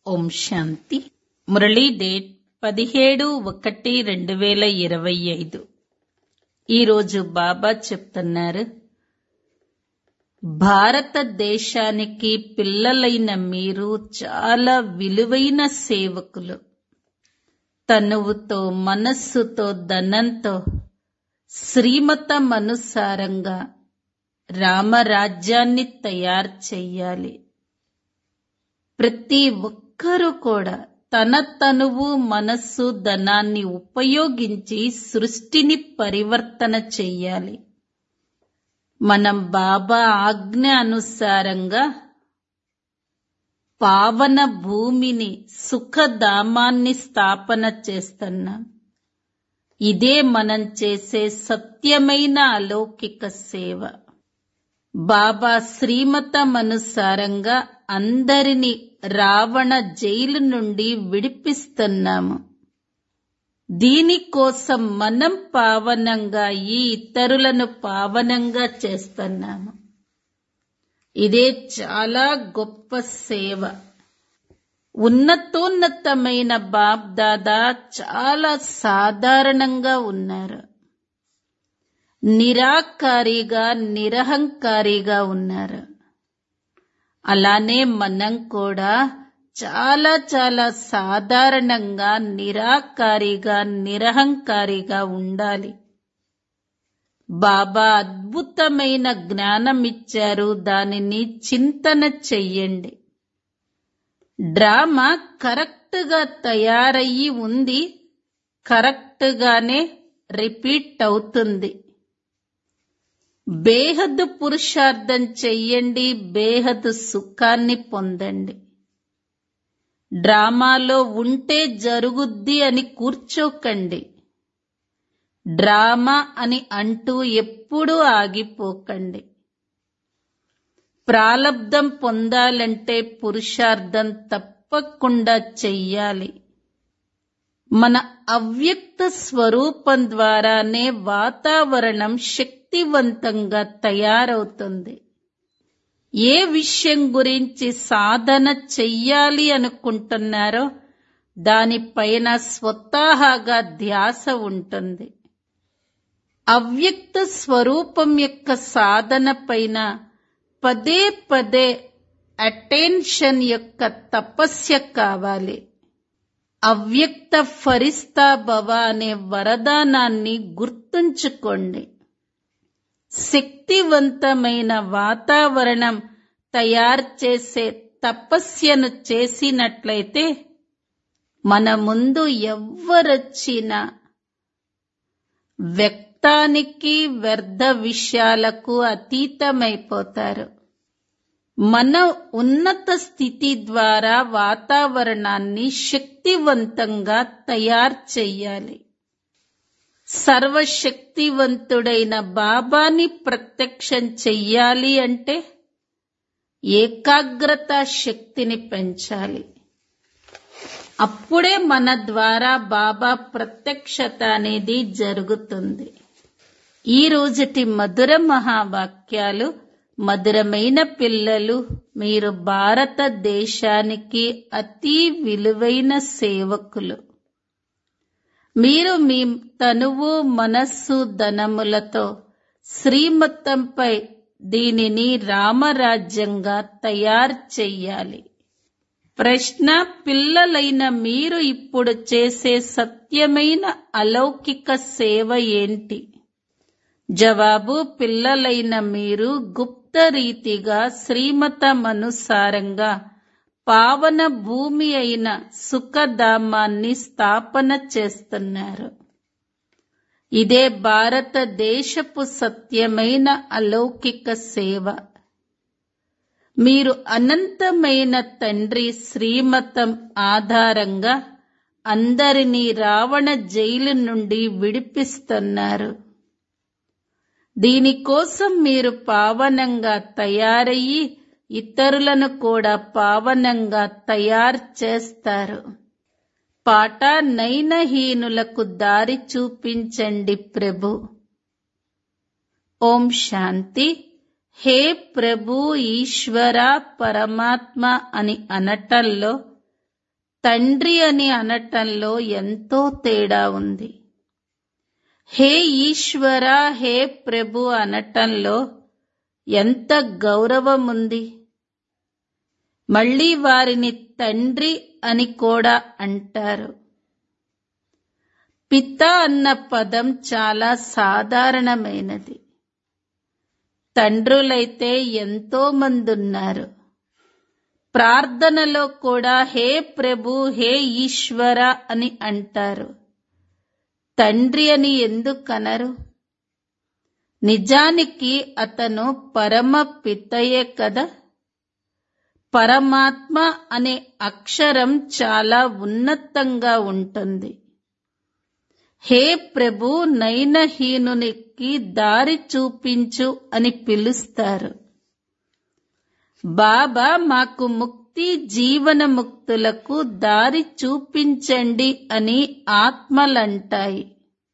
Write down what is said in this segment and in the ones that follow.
ఓం శాంతి Murali date పదిహేడు ఒకటి రెండు వేల ఇరవై ఐదు ఈరోజు బాబా చెప్తున్నారు భారతదేశానికి పిల్లలైన మీరు చాలా విలువైన సేవకులు తనువుతో మనస్సుతో ధనంతో శ్రీమతమనుసారంగా రామరాజ్యాన్ని తయారు చెయ్యాలి ప్రతి ఒక్కరూ కూడా తన తనువు మనస్సు ధనాన్ని ఉపయోగించి సృష్టిని పరివర్తన చెయ్యాలి మనం బాబా ఆజ్ఞ అనుసారంగా పావన భూమిని సుఖధామాన్ని స్థాపన చేస్తున్నాం ఇదే మనం చేసే సత్యమైన అలౌకిక సేవ బాబా శ్రీమతమనుసారంగా అందరినీ రావణ జైలు నుండి విడిపిస్తున్నాము దీనికోసం మనం పావనంగా ఈ ఇతరులను పావనంగా చేస్తున్నాము ఇదే చాలా గొప్ప సేవ ఉన్నతోన్నతమైన బాప్ దాదా చాలా సాధారణంగా ఉన్నారు నిరాకారిగా నిరహంకారిగా ఉన్నారు అలానే మనం కూడా చాలా చాలా సాధారణంగా నిరాకారిగా నిరహంకారిగా ఉండాలి బాబా అద్భుతమైన జ్ఞానం ఇచ్చారు దానిని చింతన చెయ్యండి డ్రామా కరెక్ట్ గా తయారయ్యి ఉంది కరెక్ట్ గానే రిపీట్ అవుతుంది బేహద్దు పురుషార్థం చెయ్యండి బేహద్దు సుఖాన్ని పొందండి డ్రామాలో ఉంటే జరుగుద్ది అని కూర్చోకండి డ్రామా అని అంటూ ఎప్పుడూ ఆగిపోకండి ప్రాలబ్ధం పొందాలంటే పురుషార్థం తప్పకుండా చెయ్యాలి మన అవ్యక్త స్వరూపం ద్వారానే వాతావరణం శక్తివంతంగా తయారవుతుంది ఏ విషయం గురించి సాధన చెయ్యాలి అనుకుంటున్నారో దానిపైన స్వతహాగా ధ్యాస ఉంటుంది అవ్యక్త స్వరూపం యొక్క సాధన పైన పదే పదే అటెన్షన్ యొక్క తపస్య కావాలి అవ్యక్త ఫరిస్తా భవ అనే వరదానాన్ని గుర్తుంచుకోండి శక్తివంతమైన వాతావరణం తయారు చేసే తపస్యను చేసినట్లయితే మన ముందు ఎవ్వరొచ్చినా వ్యక్తానికి వ్యర్థ విషయాలకు అతీతమైపోతారు మన ఉన్నత స్థితి ద్వారా వాతావరణాన్ని శక్తివంతంగా తయారు చెయ్యాలి సర్వశక్తివంతుడైన బాబాని ప్రత్యక్షం చెయ్యాలి అంటే ఏకాగ్రత శక్తిని పెంచాలి అప్పుడే మన ద్వారా బాబా ప్రత్యక్షత అనేది జరుగుతుంది ఈ రోజుటి మధుర మహావాక్యాలు మధురమైన పిల్లలు మీరు భారతదేశానికి అతి విలువైన సేవకులు మీరు మీ తనువు మనస్సు ధనములతో శ్రీమతంపై దీనిని రామరాజ్యంగా తయారు చెయ్యాలి ప్రశ్న పిల్లలైన మీరు ఇప్పుడు చేసే సత్యమైన అలౌకిక సేవ ఏంటి జవాబు పిల్లలైన మీరు గుప్త రీతిగా శ్రీమతమనుసారంగా పావన భూమి అయిన సుఖధామాన్ని స్థాపన చేస్తున్నారు ఇదే భారతదేశపు సత్యమైన అలౌకిక సేవ మీరు అనంతమైన తండ్రి శ్రీమతం ఆధారంగా అందరినీ రావణ జైలు నుండి విడిపిస్తున్నారు దీనికోసం మీరు పావనంగా తయారయ్యి ఇతరులను కూడా పావనంగా తయారు చేస్తారు పాట నైనహీనులకు దారి చూపించండి ప్రభు ఓం శాంతి హే ప్రభు ఈశ్వర పరమాత్మ అని అనటంలో తండ్రి అని అనటంలో ఎంతో తేడా ఉంది హే ఈశ్వర హే ప్రభు అనటంలో ఎంత గౌరవం ఉంది మళ్ళీ వారిని తండ్రి అని కూడా అంటారు పిత అన్న పదం చాలా సాధారణమైనది తండ్రులైతే ఎంతో మంది ఉన్నారు ప్రార్థనలో కూడా హే ప్రభు హే ఈశ్వర అని అంటారు తండ్రి అని ఎందుకనరు నిజానికి అతను పరమ పితయే కదా పరమాత్మ అనే అక్షరం చాలా ఉన్నతంగా ఉంటుంది హే ప్రభు నయనహీనునికి దారి చూపించు అని పిలుస్తారు బాబా మాకు ముక్తి జీవన ముక్తులకు దారి చూపించండి అని ఆత్మలంటాయి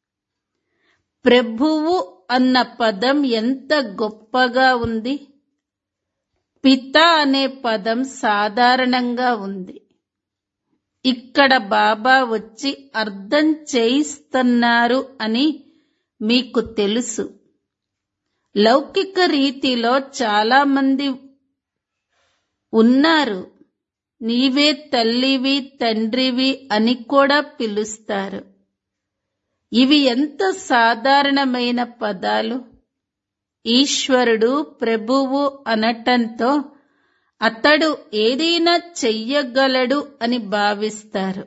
ప్రభువు అన్న పదం ఎంత గొప్పగా ఉంది పిత అనే పదం సాధారణంగా ఉంది ఇక్కడ బాబా వచ్చి అర్థం చేయిస్తున్నారు అని మీకు తెలుసు లౌకిక రీతిలో చాలా మంది ఉన్నారు నీవే తల్లివి తండ్రివి అని కూడా పిలుస్తారు ఇవి ఎంత సాధారణమైన పదాలు ఈశ్వరుడు ప్రభువు అనటంతో అతడు ఏదైనా చెయ్యగలడు అని భావిస్తారు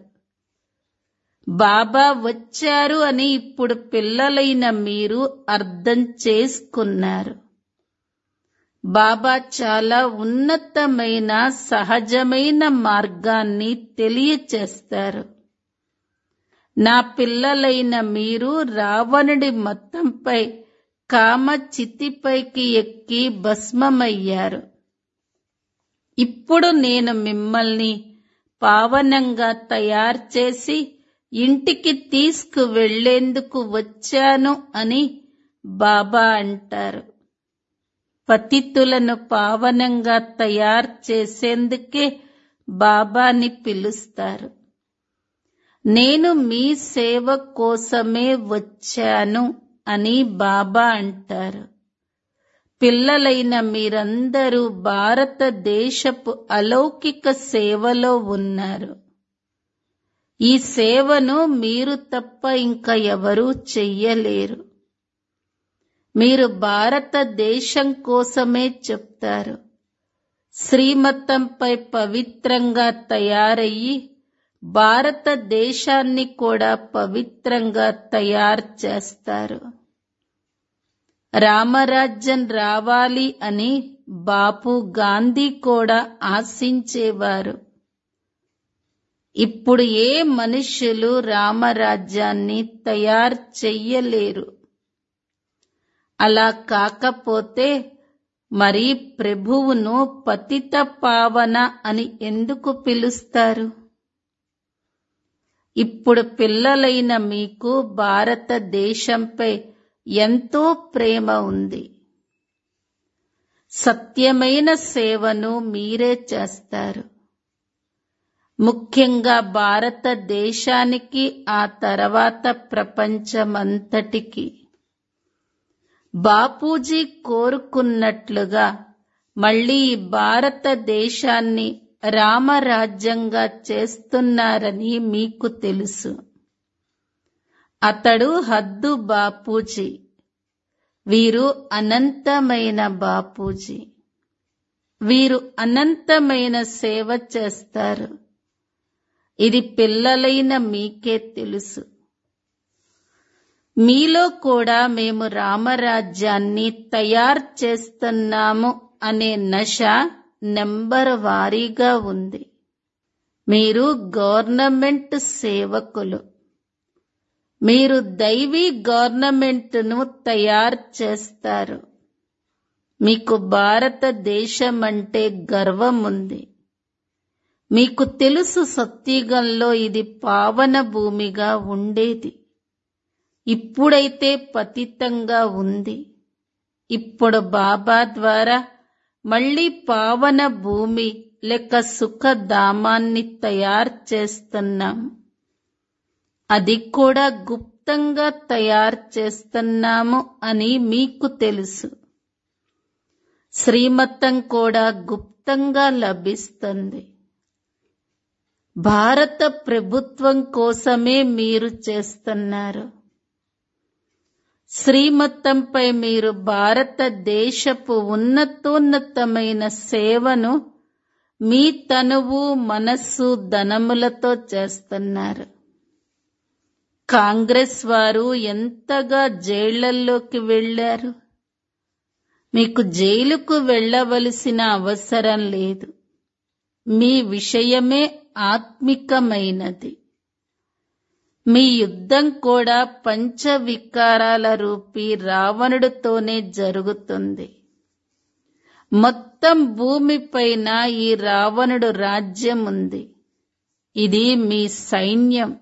బాబా వచ్చారు అని ఇప్పుడు పిల్లలైన మీరు అర్థం చేసుకున్నారు బాబా చాలా ఉన్నతమైన సహజమైన మార్గాన్ని తెలియచేస్తారు నా పిల్లలైన మీరు రావణుడి మొత్తంపై కామ చితిపైకి ఎక్కి భస్మమయ్యారు ఇప్పుడు నేను మిమ్మల్ని పావనంగా తయారు చేసి ఇంటికి తీసుకు వెళ్లేందుకు వచ్చాను అని బాబా అంటారు పతితులను పావనంగా తయారు చేసేందుకే బాబాని పిలుస్తారు నేను మీ సేవ కోసమే వచ్చాను అని బాబా అంటారు పిల్లలైన మీరందరూ భారతదేశపు అలౌకిక సేవలో ఉన్నారు ఈ సేవను మీరు తప్ప ఇంకా ఎవరూ చెయ్యలేరు మీరు భారతదేశం కోసమే చెప్తారు శ్రీమతంపై పవిత్రంగా తయారయ్యి భారతదేశాన్ని కూడా పవిత్రంగా తయారు చేస్తారు రామరాజ్యం రావాలి అని బాపు గాంధీ కూడా ఆశించేవారు ఇప్పుడు ఏ మనుష్యులు రామరాజ్యాన్ని తయారు చెయ్యలేరు అలా కాకపోతే మరి ప్రభువును పతిత పావన అని ఎందుకు పిలుస్తారు ఇప్పుడు పిల్లలైన మీకు భారతదేశంపై ఎంతో ప్రేమ ఉంది సత్యమైన సేవను మీరే చేస్తారు ముఖ్యంగా భారతదేశానికి ఆ తర్వాత ప్రపంచమంతటికి బాపూజీ కోరుకున్నట్లుగా మళ్ళీ ఈ భారతదేశాన్ని రామరాజ్యంగా చేస్తున్నారని మీకు తెలుసు అతడు హద్దు బాపూజీ వీరు అనంతమైన బాపూజీ వీరు అనంతమైన సేవ చేస్తారు ఇది పిల్లలైన మీకే తెలుసు మీలో కూడా మేము రామరాజ్యాన్ని తయారు చేస్తున్నాము అనే నశ నెంబర్ వారీగా ఉంది మీరు గవర్నమెంట్ సేవకులు మీరు దైవీ గవర్నమెంట్ను తయారు చేస్తారు మీకు భారతదేశం అంటే గర్వం ఉంది మీకు తెలుసు సత్యుగంలో ఇది పావన భూమిగా ఉండేది ఇప్పుడైతే పతితంగా ఉంది ఇప్పుడు బాబా ద్వారా మళ్ళీ పావన భూమి లేక సుఖధామాన్ని తయారు చేస్తున్నాం అది కూడా గుప్తంగా తయారు చేస్తున్నాము అని మీకు తెలుసు శ్రీమతం కూడా గుప్తంగా లభిస్తుంది భారత ప్రభుత్వం కోసమే మీరు చేస్తున్నారు శ్రీమతంపై మీరు భారతదేశపు ఉన్నతోన్నతమైన సేవను మీ తనువు మనస్సు ధనములతో చేస్తున్నారు కాంగ్రెస్ వారు ఎంతగా జైళ్లలోకి వెళ్లారు మీకు జైలుకు వెళ్ళవలసిన అవసరం లేదు మీ విషయమే ఆత్మికమైనది మీ యుద్ధం కూడా పంచవికారాల రూపీ రావణుడితోనే జరుగుతుంది మొత్తం భూమిపైన ఈ రావణుడు రాజ్యం ఉంది ఇది మీ సైన్యం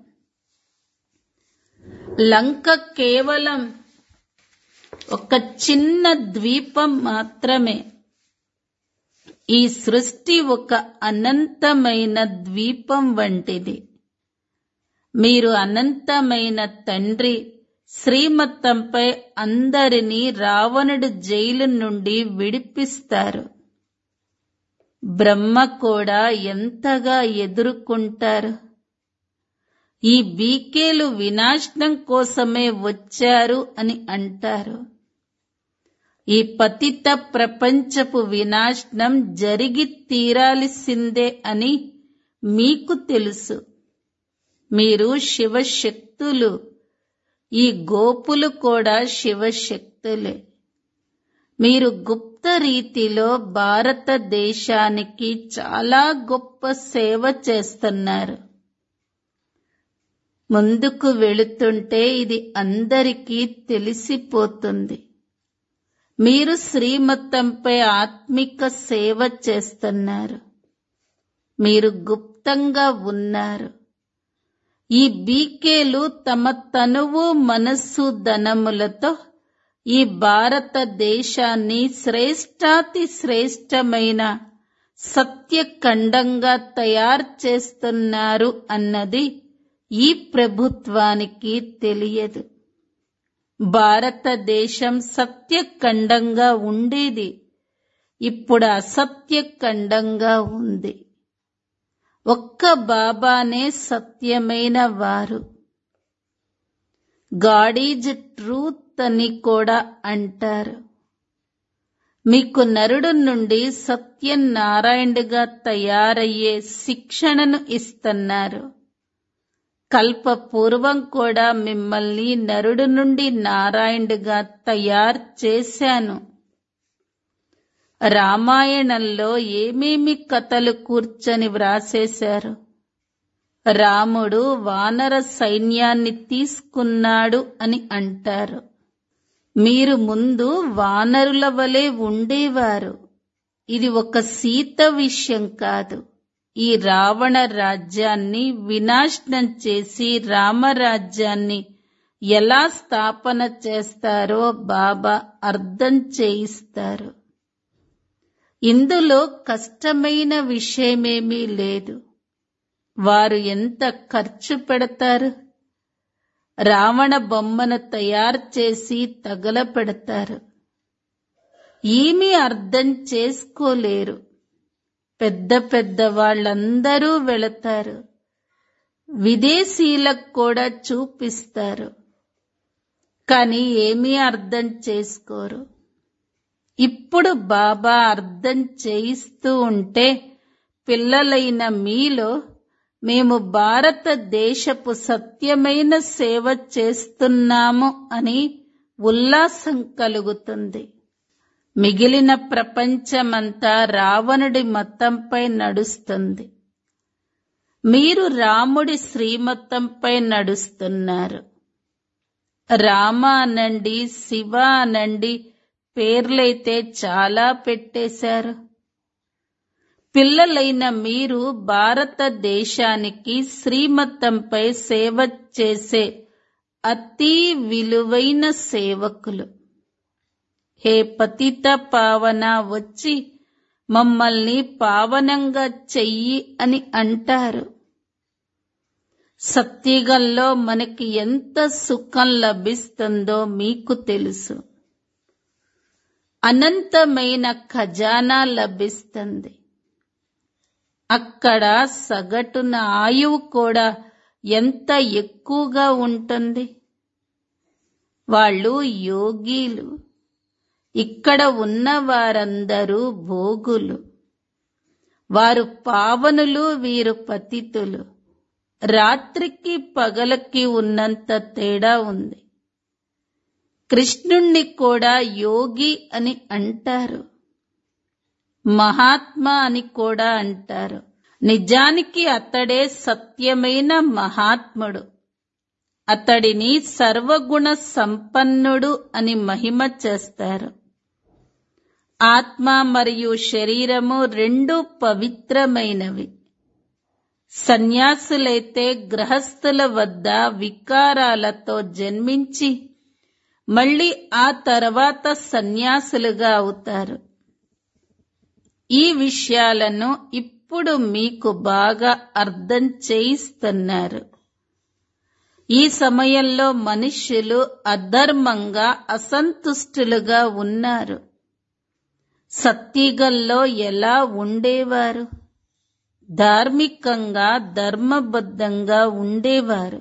లంక కేవలం ఒక చిన్న ద్వీపం మాత్రమే ఈ సృష్టి ఒక అనంతమైన ద్వీపం వంటిది మీరు అనంతమైన తండ్రి శ్రీమతంపై అందరినీ రావణుడు జైలు నుండి విడిపిస్తారు బ్రహ్మ కూడా ఎంతగా ఎదుర్కొంటారు ఈ బీకేలు వినాశనం కోసమే వచ్చారు అని అంటారు ఈ పతిత ప్రపంచపు వినాశనం జరిగి తీరాల్సిందే అని మీకు తెలుసు మీరు శివశక్తులు ఈ గోపులు కూడా శివశక్తులే మీరు గుప్త రీతిలో భారతదేశానికి చాలా గొప్ప సేవ చేస్తున్నారు ముందుకు వెళుతుంటే ఇది అందరికీ తెలిసిపోతుంది మీరు శ్రీమతంపై ఆత్మిక సేవ చేస్తున్నారు మీరు గుప్తంగా ఉన్నారు ఈ బీకేలు తమ తనువు మనస్సు ధనములతో ఈ భారతదేశాన్ని శ్రేష్టాతి శ్రేష్టమైన సత్యఖండంగా తయారు చేస్తున్నారు అన్నది ఈ ప్రభుత్వానికి తెలియదు భారతదేశం సత్యఖండంగా ఉండేది ఇప్పుడు అసత్యఖండంగా ఉంది ఒక్క బాబానే సత్యమైన వారు గాడ్ ఈజ్ ట్రూత్ అని కూడా అంటారు మీకు నరుడు నుండి సత్యనారాయణుడిగా తయారయ్యే శిక్షణను ఇస్తున్నారు కల్ప పూర్వం కూడా మిమ్మల్ని నరుడు నుండి నారాయణుడిగా తయారు చేశాను రామాయణంలో ఏమేమి కథలు కూర్చొని వ్రాసేశారు రాముడు వానర సైన్యాన్ని తీసుకున్నాడు అని అంటారు మీరు ముందు వానరుల వలె ఉండేవారు ఇది ఒక సీత విషయం కాదు ఈ రావణ రాజ్యాన్ని వినాశనం చేసి రామరాజ్యాన్ని ఎలా స్థాపన చేస్తారో బాబా అర్థం చేయిస్తారు ఇందులో కష్టమైన విషయమేమీ లేదు వారు ఎంత ఖర్చు పెడతారు రావణ బొమ్మను తయారు చేసి తగలపెడతారు ఏమీ అర్థం చేసుకోలేరు పెద్ద పెద్ద వాళ్ళందరూ వెళతారు విదేశీలకు కూడా చూపిస్తారు కానీ ఏమీ అర్థం చేసుకోరు ఇప్పుడు బాబా అర్థం చేయిస్తూ ఉంటే పిల్లలైన మీలో మేము భారతదేశపు సత్యమైన సేవ చేస్తున్నాము అని ఉల్లాసం కలుగుతుంది మిగిలిన ప్రపంచమంతా రావణుడి మతంపై నడుస్తుంది మీరు రాముడి శ్రీమతంపై నడుస్తున్నారు రామ అనండి శివ అనండి పేర్లైతే చాలా పెట్టేశారు పిల్లలైన మీరు భారతదేశానికి శ్రీమతంపై సేవ చేసే అతి విలువైన సేవకులు హే పతిత పావన వచ్చి మమ్మల్ని పావనంగా చెయ్యి అని అంటారు సత్యుగంలో మనకి ఎంత సుఖం లభిస్తుందో మీకు తెలుసు అనంతమైన ఖజానా లభిస్తుంది అక్కడ సగటున ఆయువు కూడా ఎంత ఎక్కువగా ఉంటుంది వాళ్ళు యోగీలు ఇక్కడ ఉన్న వారందరూ భోగులు వారు పావనులు వీరు పతితులు రాత్రికి పగలకి ఉన్నంత తేడా ఉంది కృష్ణుణ్ణి కూడా యోగి అని అంటారు మహాత్మా అని కూడా అంటారు నిజానికి అతడే సత్యమైన మహాత్ముడు అతడిని సర్వగుణ సంపన్నుడు అని మహిమ చేస్తారు ఆత్మ మరియు శరీరము రెండు పవిత్రమైనవి సన్యాసులైతే గ్రహస్థుల వద్ద వికారాలతో జన్మించి మళ్ళీ ఆ తర్వాత సన్యాసులుగా అవుతారు ఈ విషయాలను ఇప్పుడు మీకు బాగా అర్థం చేయిస్తున్నారు ఈ సమయంలో మనుష్యులు అధర్మంగా అసంతుష్టులుగా ఉన్నారు సత్యుగంలో ఎలా ఉండేవారు ధార్మికంగా ధర్మబద్ధంగా ఉండేవారు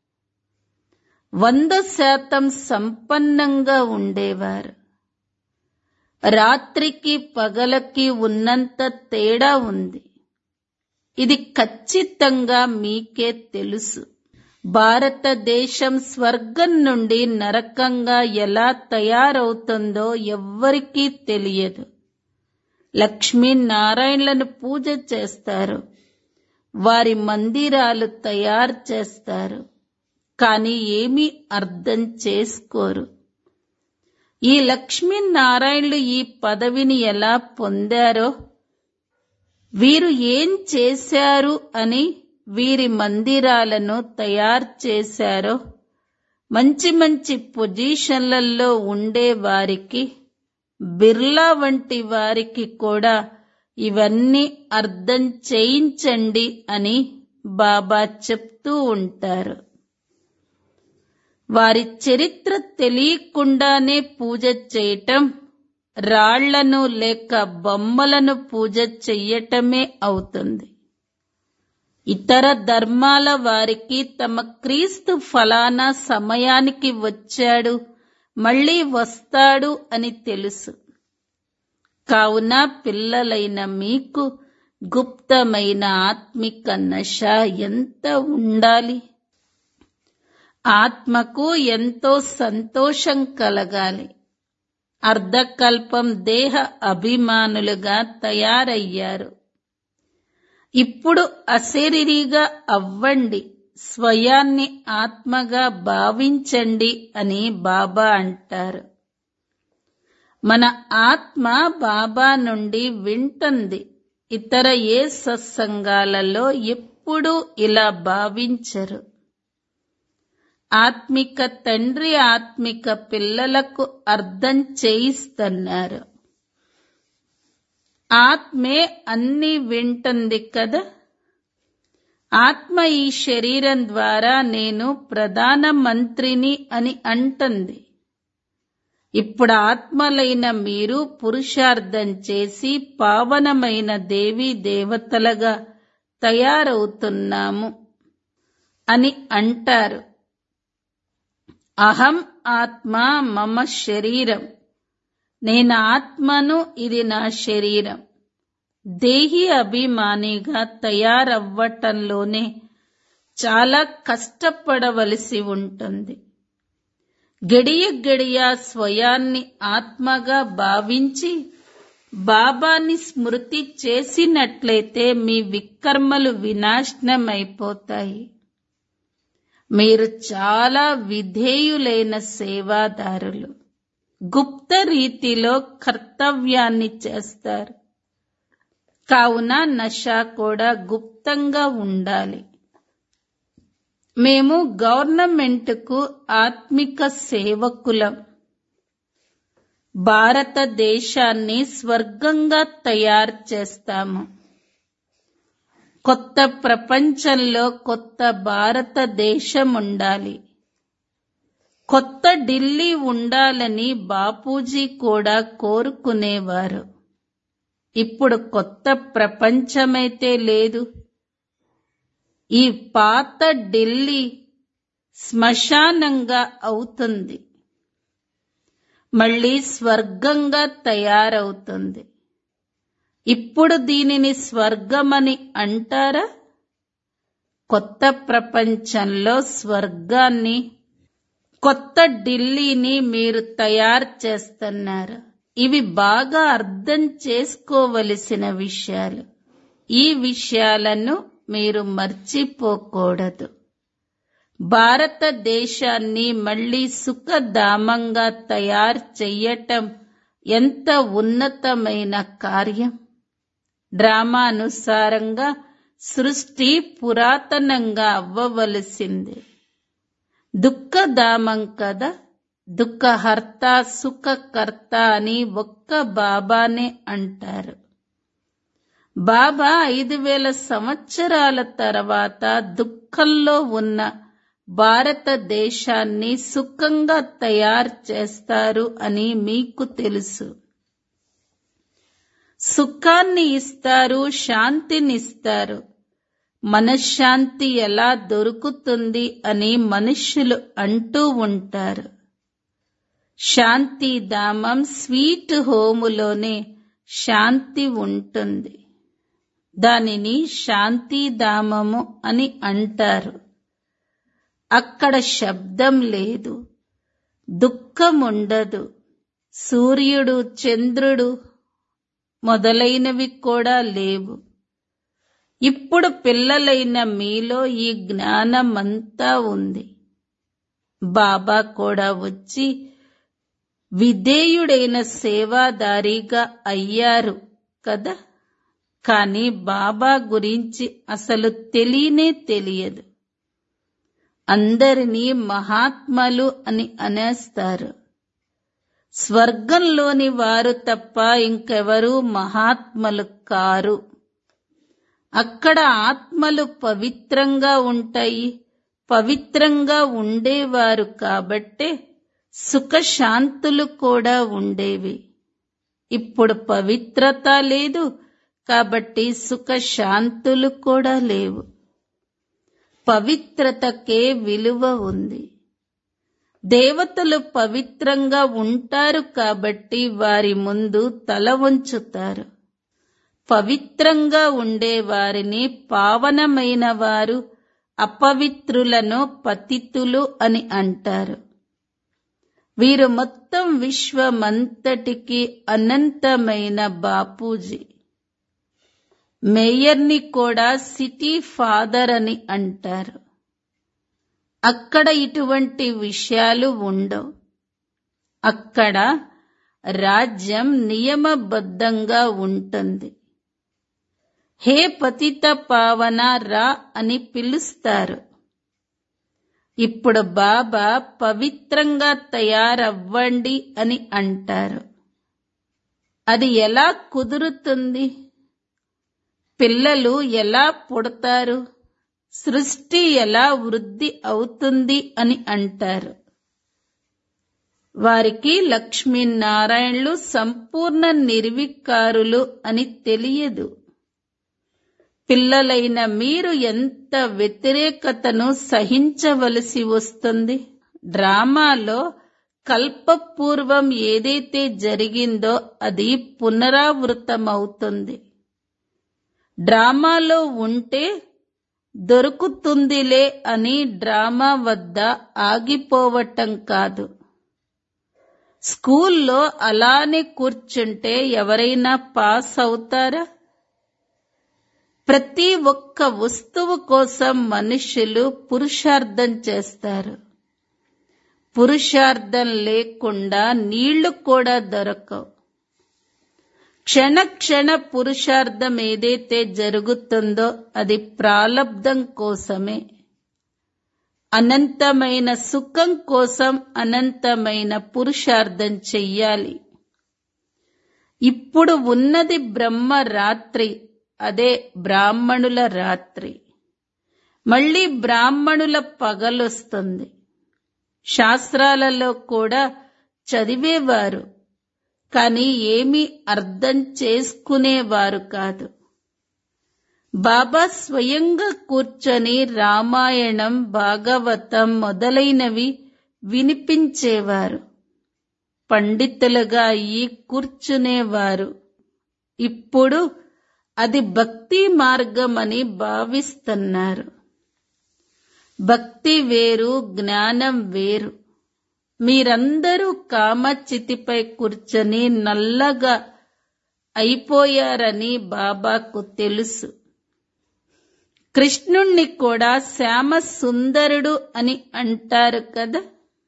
వంద శాతం సంపన్నంగా ఉండేవారు రాత్రికి పగలకి ఉన్నంత తేడా ఉంది ఇది ఖచ్చితంగా మీకే తెలుసు భారతదేశం స్వర్గం నుండి నరకంగా ఎలా తయారవుతుందో ఎవ్వరికీ తెలియదు లక్ష్మీనారాయణలను పూజ చేస్తారు వారి మందిరాలు తయారు చేస్తారు కానీ ఏమీ అర్థం చేసుకోరు ఈ లక్ష్మీనారాయణులు ఈ పదవిని ఎలా పొందారో వీరు ఏం చేశారు అని వీరి మందిరాలను తయారు చేశారో మంచి మంచి పొజిషన్లలో ఉండే వారికి బిర్లా వంటి వారికి కూడా ఇవన్నీ అర్థం చేయించండి అని బాబా చెప్తూ ఉంటారు వారి చరిత్ర తెలియకుండానే పూజ చేయటం రాళ్లను లేక బొమ్మలను పూజ చెయ్యటమే అవుతుంది ఇతర ధర్మాల వారికి తమ క్రీస్తు ఫలానా సమయానికి వచ్చాడు మళ్ళీ వస్తాడు అని తెలుసు కావున పిల్లలైన మీకు గుప్తమైన ఆత్మిక నశ ఎంత ఉండాలి ఆత్మకు ఎంతో సంతోషం కలగాలి అర్ధకల్పం దేహ అభిమానులుగా తయారయ్యారు ఇప్పుడు అశరీరిగా అవ్వండి స్వయాన్ని ఆత్మగా భావించండి అని బాబా అంటారు మన ఆత్మ బాబా నుండి వింటుంది ఇతర ఏ సత్సంగాలలో ఎప్పుడూ ఇలా భావించరు ఆత్మిక తండ్రి ఆత్మిక పిల్లలకు అర్థం చేయిస్తున్నారు ఆత్మే అన్ని వింటుంది కదా ఆత్మ ఈ శరీరం ద్వారా నేను ప్రధాన మంత్రిని అని అంటుంది ఇప్పుడు ఆత్మలైన మీరు పురుషార్థం చేసి పావనమైన దేవీ దేవతలుగా తయారవుతున్నాము అని అంటారు అహం ఆత్మ మమ శరీరం నేను ఆత్మను ఇది నా శరీరం దేహి అభిమానిగా తయారవ్వటంలోనే చాలా కష్టపడవలసి ఉంటుంది గడియ గడియ స్వయాన్ని ఆత్మగా భావించి బాబాని స్మృతి చేసినట్లయితే మీ వికర్మలు వినాశనమైపోతాయి మీరు చాలా విధేయులైన సేవాదారులు గుప్త రీతిలో కర్తవ్యాన్ని చేస్తారు కావున నష కూడా గుప్తంగా ఉండాలి మేము గవర్నమెంట్కు ఆత్మిక సేవకులం భారతదేశాన్ని స్వర్గంగా తయారు చేస్తాము కొత్త ప్రపంచంలో కొత్త భారతదేశం ఉండాలి కొత్త ఢిల్లీ ఉండాలని బాపూజీ కూడా కోరుకునేవారు ఇప్పుడు కొత్త ప్రపంచమైతే లేదు ఈ పాత ఢిల్లీ శ్మశానంగా అవుతుంది మళ్ళీ స్వర్గంగా తయారవుతుంది ఇప్పుడు దీనిని స్వర్గమని అంటారా కొత్త ప్రపంచంలో స్వర్గాన్ని కొత్త ఢిల్లీని మీరు తయారు చేస్తున్నారు ఇవి బాగా అర్థం చేసుకోవలసిన విషయాలు ఈ విషయాలను మీరు మర్చిపోకూడదు భారతదేశాన్ని మళ్ళీ సుఖధామంగా తయారు చెయ్యటం ఎంత ఉన్నతమైన కార్యం డ్రామానుసారంగా సృష్టి పురాతనంగా అవ్వవలసింది దుఃఖధామం కదా దుఃఖహర్త సుఖకర్త అని ఒక్క బాబానే అంటారు బాబా ఐదు వేల సంవత్సరాల తర్వాత దుఃఖంలో ఉన్న భారతదేశాన్ని సుఖంగా తయారు చేస్తారు అని మీకు తెలుసు సుఖాన్ని ఇస్తారు శాంతినిస్తారు మనశ్శాంతి ఎలా దొరుకుతుంది అని మనుష్యులు అంటూ ఉంటారు శాంతిధామం స్వీట్ హోములోనే శాంతి ఉంటుంది దానిని శాంతిధామము అని అంటారు అక్కడ శబ్దం లేదు దుఃఖం ఉండదు సూర్యుడు చంద్రుడు మొదలైనవి కూడా లేవు ఇప్పుడు పిల్లలైన మీలో ఈ జ్ఞానమంతా ఉంది బాబా కూడా వచ్చి విధేయుడైన సేవాదారిగా అయ్యారు కదా కానీ బాబా గురించి అసలు తెలియనే తెలియదు అందరినీ మహాత్మలు అని అనేస్తారు స్వర్గంలోని వారు తప్ప ఇంకెవరూ మహాత్మలు కారు అక్కడ ఆత్మలు పవిత్రంగా ఉంటాయి పవిత్రంగా ఉండేవారు కాబట్టే సుఖశాంతులు కూడా ఉండేవి ఇప్పుడు పవిత్రత లేదు కాబట్టి సుఖశాంతులు కూడా లేవు పవిత్రతకే విలువ ఉంది దేవతలు పవిత్రంగా ఉంటారు కాబట్టి వారి ముందు తల వంచుతారు పవిత్రంగా ఉండే వారిని పావనమైన వారు అపవిత్రులను పతితులు అని అంటారు వీరు మొత్తం విశ్వమంతటికి అనంతమైన బాపూజీ మేయర్ని కూడా సిటీ ఫాదర్ అని అంటారు అక్కడ ఇటువంటి విషయాలు ఉండవు అక్కడ రాజ్యం నియమబద్ధంగా ఉంటుంది హే పతిత పావన రా అని పిలుస్తారు ఇప్పుడు బాబా పవిత్రంగా తయారవ్వండి అని అంటారు అది ఎలా కుదురుతుంది పిల్లలు ఎలా పుడతారు సృష్టి ఎలా వృద్ధి అవుతుంది అని అంటారు వారికి లక్ష్మీనారాయణులు సంపూర్ణ నిర్వికారులు అని తెలియదు పిల్లలైన మీరు ఎంత వ్యతిరేకతను సహించవలసి వస్తుంది డ్రామాలో కల్పపూర్వం ఏదైతే జరిగిందో అది పునరావృతమవుతుంది డ్రామాలో ఉంటే దొరుకుతుందిలే అని డ్రామా వద్ద ఆగిపోవటం కాదు స్కూల్లో అలానే కూర్చుంటే ఎవరైనా పాస్ అవుతారా ప్రతి ఒక్క వస్తువు కోసం మనుషులు పురుషార్థం చేస్తారు పురుషార్థం లేకుండా నీళ్లు కూడా దొరకవు క్షణ క్షణ పురుషార్థం ఏదైతే జరుగుతుందో అది ప్రాలబ్ధం కోసమే అనంతమైన సుఖం కోసం అనంతమైన పురుషార్థం చెయ్యాలి ఇప్పుడు ఉన్నది బ్రహ్మ రాత్రి అదే బ్రాహ్మణుల రాత్రి మళ్ళీ బ్రాహ్మణుల పగలొస్తుంది శాస్త్రాలలో కూడా చదివేవారు కానీ ఏమీ అర్థం చేసుకునేవారు కాదు బాబా స్వయంగా కూర్చొని రామాయణం భాగవతం మొదలైనవి వినిపించేవారు పండితులుగా ఈ కూర్చునేవారు ఇప్పుడు అది భక్తి మార్గమని భావిస్తున్నారు భక్తి వేరు జ్ఞానం వేరు మీరందరూ కామచితిపై కూర్చొని నల్లగా అయిపోయారని బాబాకు తెలుసు కృష్ణుణ్ణి కూడా శ్యామ సుందరుడు అని అంటారు కదా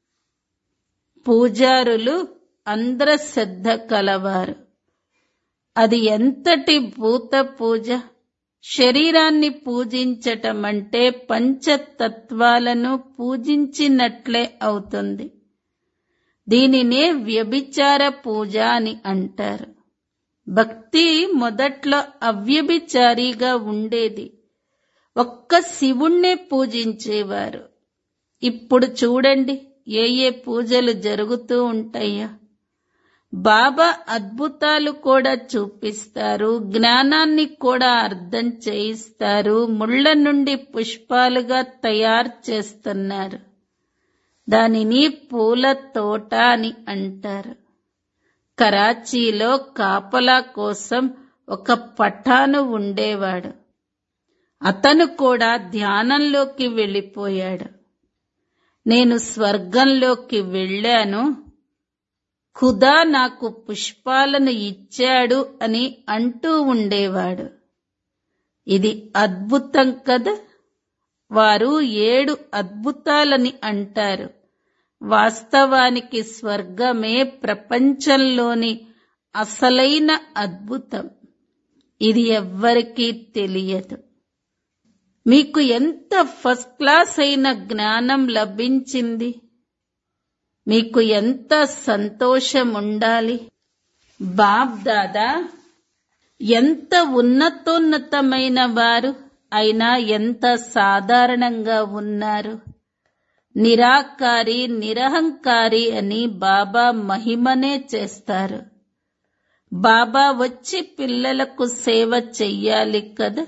పూజారులు అంధ్రశ్రద్ధ కలవారు అది ఎంతటి భూత పూజ శరీరాన్ని పూజించటం అంటే పంచతత్వాలను పూజించినట్లే అవుతుంది దీనినే వ్యభిచార పూజ అని అంటారు భక్తి మొదట్లో అవ్యభిచారిగా ఉండేది ఒక్క శివుణ్ణే పూజించేవారు ఇప్పుడు చూడండి ఏ ఏ పూజలు జరుగుతూ ఉంటాయా బాబా అద్భుతాలు కూడా చూపిస్తారు జ్ఞానాన్ని కూడా అర్థం చేయిస్తారు ముళ్ళ నుండి పుష్పాలుగా తయారు చేస్తున్నారు దానిని పూల తోట అని అంటారు కరాచీలో కాపలా కోసం ఒక పఠాను ఉండేవాడు అతను కూడా ధ్యానంలోకి వెళ్ళిపోయాడు నేను స్వర్గంలోకి వెళ్ళాను ఖుదా నాకు పుష్పాలను ఇచ్చాడు అని అంటూ ఉండేవాడు ఇది అద్భుతం కదా వారు ఏడు అద్భుతాలని అంటారు వాస్తవానికి స్వర్గమే ప్రపంచంలోని అసలైన అద్భుతం ఇది ఎవ్వరికీ తెలియదు మీకు ఎంత ఫస్ట్ క్లాస్ అయిన జ్ఞానం లభించింది మీకు ఎంత సంతోషం ఉండాలి బాబ్ దాదా ఎంత ఉన్నతోన్నతమైన వారు అయినా ఎంత సాధారణంగా ఉన్నారు నిరాకారి నిరహంకారి అని బాబా మహిమనే చేస్తారు బాబా వచ్చి పిల్లలకు సేవ చెయ్యాలి కదా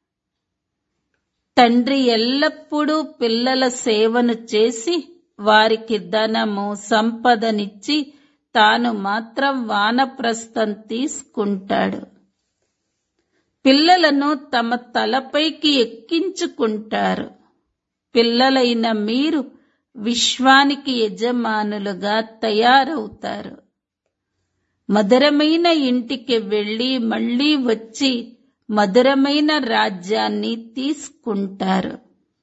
తండ్రి ఎల్లప్పుడూ పిల్లల సేవను చేసి వారికి ధనము సంపదనిచ్చి తాను మాత్రం వానప్రస్థం తీసుకుంటాడు పిల్లలను తమ తలపైకి ఎక్కించుకుంటారు పిల్లలైన మీరు విశ్వానికి యజమానులుగా తయారవుతారు మధురమైన ఇంటికి వెళ్ళి మళ్ళీ వచ్చి మధురమైన రాజ్యాన్ని తీసుకుంటారు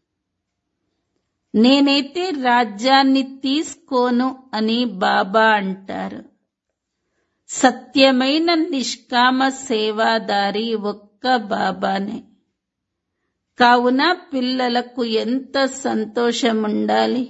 నేనైతే రాజ్యాన్ని తీసుకోను అని బాబా అంటారు సత్యమైన నిష్కామ సేవాదారి ఒక్క బాబానే కావున పిల్లలకు ఎంత సంతోషం ఉండాలి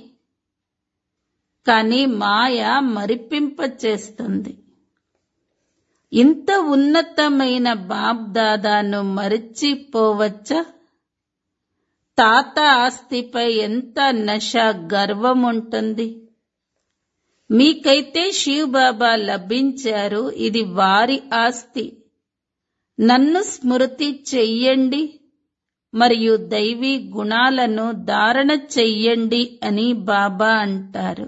కానీ మాయ మరిపింప చేస్తుంది ఇంత ఉన్నతమైన బాబ్ దాదాను మరిచిపోవచ్చా తాత ఆస్తిపై ఎంత నష గర్వం ఉంటుంది మీకైతే శివ్ బాబా లభించారు ఇది వారి ఆస్తి నన్ను స్మృతి చెయ్యండి మరియు దైవీ గుణాలను ధారణ చెయ్యండి అని బాబా అంటారు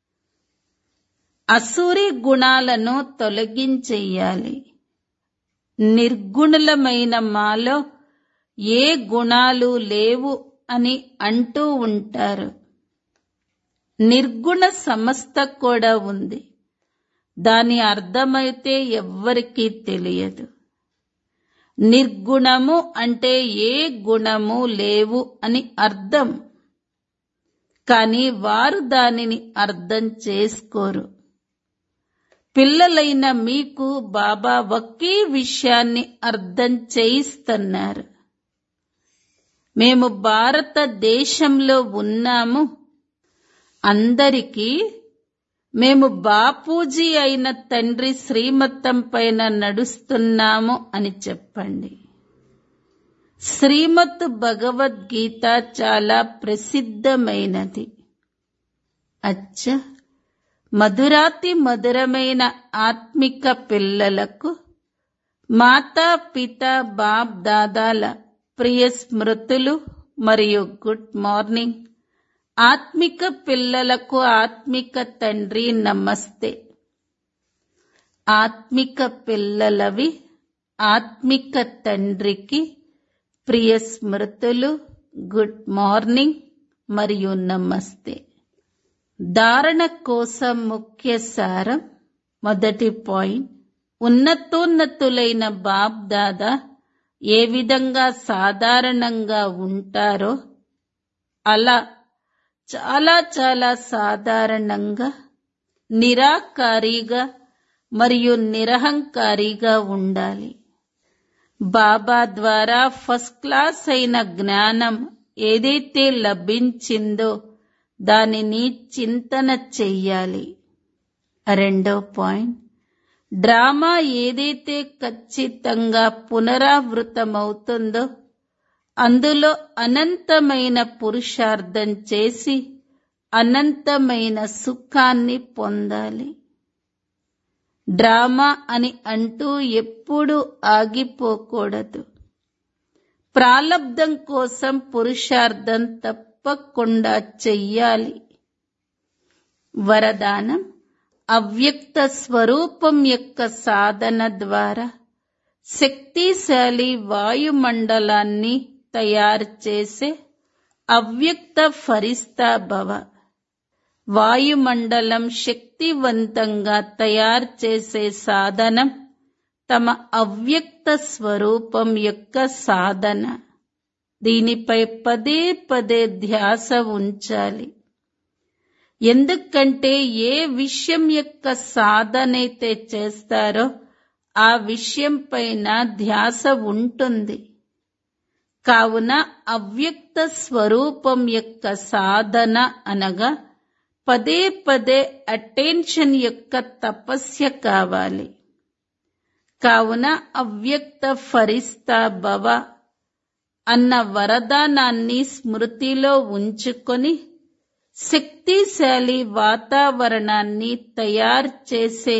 అసూరి గుణాలను తొలగించెయ్యాలి నిర్గుణులమైన మాలో ఏ గుణాలు లేవు అని అంటూ ఉంటారు నిర్గుణ సమస్త కూడా ఉంది దాని అర్థమైతే ఎవ్వరికీ తెలియదు నిర్గుణము అంటే ఏ గుణము లేవు అని అర్థం కానీ వారు దానిని అర్థం చేసుకోరు పిల్లలైన మీకు బాబా ఒకే విషయాన్ని అర్థం చేయిస్తున్నారు మేము భారతదేశంలో ఉన్నాము అందరికీ మేము బాపూజీ అయిన తండ్రి శ్రీమతం పైన నడుస్తున్నాము అని చెప్పండి శ్రీమత్ భగవద్గీత చాలా ప్రసిద్ధమైనది అచ్చ మధురాతి మధురమైన ఆత్మిక పిల్లలకు మాతా పిత బాప్ దాదాల ప్రియ స్మృతులు మరియు గుడ్ మార్నింగ్ ఆత్మిక పిల్లలకు ఆత్మిక తండ్రి నమస్తే ఆత్మిక పిల్లలవి ఆత్మిక తండ్రికి ప్రియ స్మృతులు గుడ్ మార్నింగ్ మరియు నమస్తే ధారణ కోసం ముఖ్య సారం మొదటి పాయింట్ ఉన్నతోన్నతులైన బాప్ దాదా ఏ విధంగా సాధారణంగా ఉంటారో అలా చాలా చాలా సాధారణంగా నిరాకారిగా మరియు నిరహంకారిగా ఉండాలి బాబా ద్వారా ఫస్ట్ క్లాస్ అయిన జ్ఞానం ఏదైతే లభించిందో దానిని చింతన చెయ్యాలి రెండో పాయింట్ డ్రామా ఏదైతే ఖచ్చితంగా పునరావృతమవుతుందో అందులో అనంతమైన పురుషార్థం చేసి అనంతమైన సుఖాన్ని పొందాలి డ్రామా అని అంటూ ఎప్పుడూ ఆగిపోకూడదు ప్రాలబ్ధం కోసం పురుషార్థం తప్పకుండా చెయ్యాలి వరదానం అవ్యక్త స్వరూపం యొక్క సాధన ద్వారా శక్తిశాలి వాయుమండలాన్ని తయారు చేసే అవ్యక్త ఫరిస్తా భవ వాయుమండలం శక్తివంతంగా తయారు చేసే సాధనం తమ అవ్యక్త స్వరూపం యొక్క సాధన దీనిపై పదే పదే ధ్యాస ఉంచాలి ఎందుకంటే ఏ విషయం యొక్క సాధనైతే చేస్తారో ఆ విషయం పైన ధ్యాస ఉంటుంది కావున అవ్యక్త స్వరూపం యొక్క సాధన అనగా పదే పదే అటెన్షన్ యొక్క తపస్య కావాలి కావున అవ్యక్త ఫరిస్తా భవ అన్న వరదానాన్ని స్మృతిలో ఉంచుకొని శక్తిశాలి వాతావరణాన్ని తయారు చేసే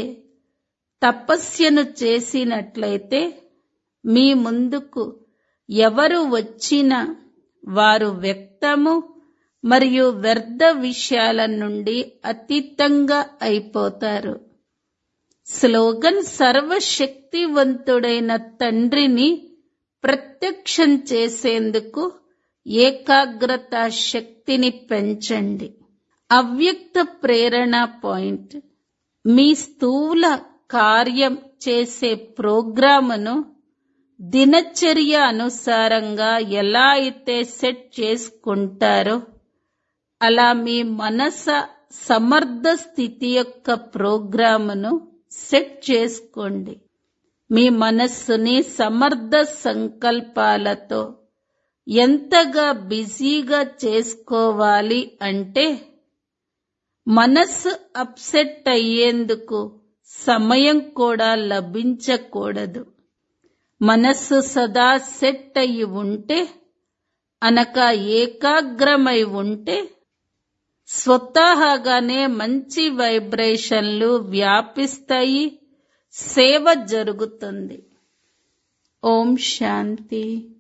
తపస్యను చేసినట్లయితే మీ ముందుకు ఎవరు వచ్చినా వారు వ్యక్తము మరియు వ్యర్థ విషయాల నుండి అతీతంగా అయిపోతారు స్లోగన్ సర్వశక్తివంతుడైన తండ్రిని ప్రత్యక్షం చేసేందుకు ఏకాగ్రత శక్తిని పెంచండి అవ్యక్త ప్రేరణ పాయింట్ మీ స్థూల కార్యం చేసే ప్రోగ్రామును దినచర్య అనుసారంగా ఎలా అయితే సెట్ చేసుకుంటారో అలా మీ మనస సమర్థ స్థితి యొక్క ప్రోగ్రామును సెట్ చేసుకోండి మీ మనస్సుని సమర్థ సంకల్పాలతో ఎంతగా బిజీగా చేసుకోవాలి అంటే మనస్సు అప్సెట్ అయ్యేందుకు సమయం కూడా లభించకూడదు మనస్సు సదా సెట్ అయి ఉంటే అనక ఏకాగ్రమై ఉంటే స్వతహాగానే మంచి వైబ్రేషన్లు వ్యాపిస్తాయి సేవ జరుగుతుంది ఓం శాంతి